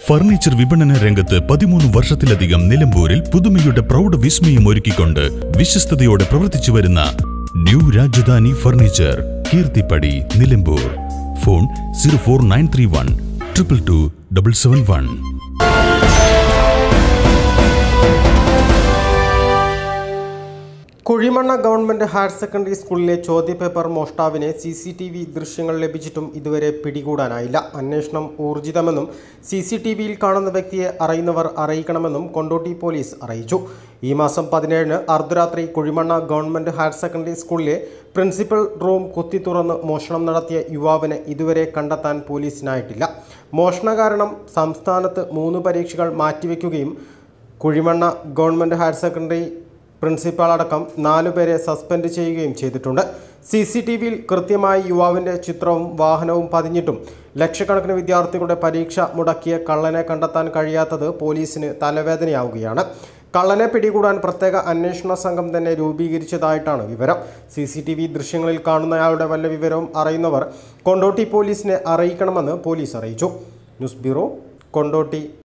furniture വിപണന രംഗത്ത് പതിമൂന്ന് വർഷത്തിലധികം നിലമ്പൂരിൽ പുതുമയുടെ പ്രൗഢ വിസ്മയം ഒരുക്കിക്കൊണ്ട് വിശ്വസ്തയോടെ പ്രവർത്തിച്ചു വരുന്ന new Rajadhani furniture Keerthippadi Nilambur phone zero four nine three one triple two double seven one Kuzhimanna government higher secondary സ്കൂളിലെ ചോദ്യപേപ്പർ മോഷ്ടാവിനെ സി സി ടി വി ദൃശ്യങ്ങൾ ലഭിച്ചിട്ടും ഇതുവരെ പിടികൂടാനായില്ല അന്വേഷണം ഊർജിതമെന്നും സി സി ടി വിയിൽ കാണുന്ന വ്യക്തിയെ അറിയുന്നവർ അറിയിക്കണമെന്നും കൊണ്ടോട്ടി പോലീസ് അറിയിച്ചു ഈ മാസം പതിനേഴിന് അർദ്ധരാത്രി കുഴിമണ്ണ ഗവൺമെന്റ് ഹയർ സെക്കൻഡറി സ്കൂളിലെ പ്രിൻസിപ്പൽ റൂം കുത്തി തുറന്ന് മോഷണം നടത്തിയ യുവാവിനെ ഇതുവരെ കണ്ടെത്താൻ പോലീസിനായിട്ടില്ല മോഷണ കാരണം സംസ്ഥാനത്ത് മൂന്ന് പരീക്ഷകൾ മാറ്റിവെക്കുകയും Kuzhimanna government higher secondary principal അടക്കം നാലുപേരെ സസ്പെൻഡ് ചെയ്യുകയും ചെയ്തിട്ടുണ്ട് സി സി ടി വിയിൽ കൃത്യമായി യുവാവിൻ്റെ ചിത്രവും വാഹനവും പതിഞ്ഞിട്ടും ലക്ഷക്കണക്കിന് വിദ്യാർത്ഥികളുടെ പരീക്ഷ മുടക്കിയ കള്ളനെ കണ്ടെത്താൻ കഴിയാത്തത് പോലീസിന് തലവേദനയാവുകയാണ് കള്ളനെ പിടികൂടാൻ പ്രത്യേക അന്വേഷണ സംഘം തന്നെ രൂപീകരിച്ചതായിട്ടാണ് വിവരം സി സി ടി വി ദൃശ്യങ്ങളിൽ കാണുന്നയാളുടെ വല്ല വിവരവും അറിയുന്നവർ കൊണ്ടോട്ടി പോലീസിനെ അറിയിക്കണമെന്ന് പോലീസ് അറിയിച്ചു ന്യൂസ് ബ്യൂറോ കൊണ്ടോട്ടി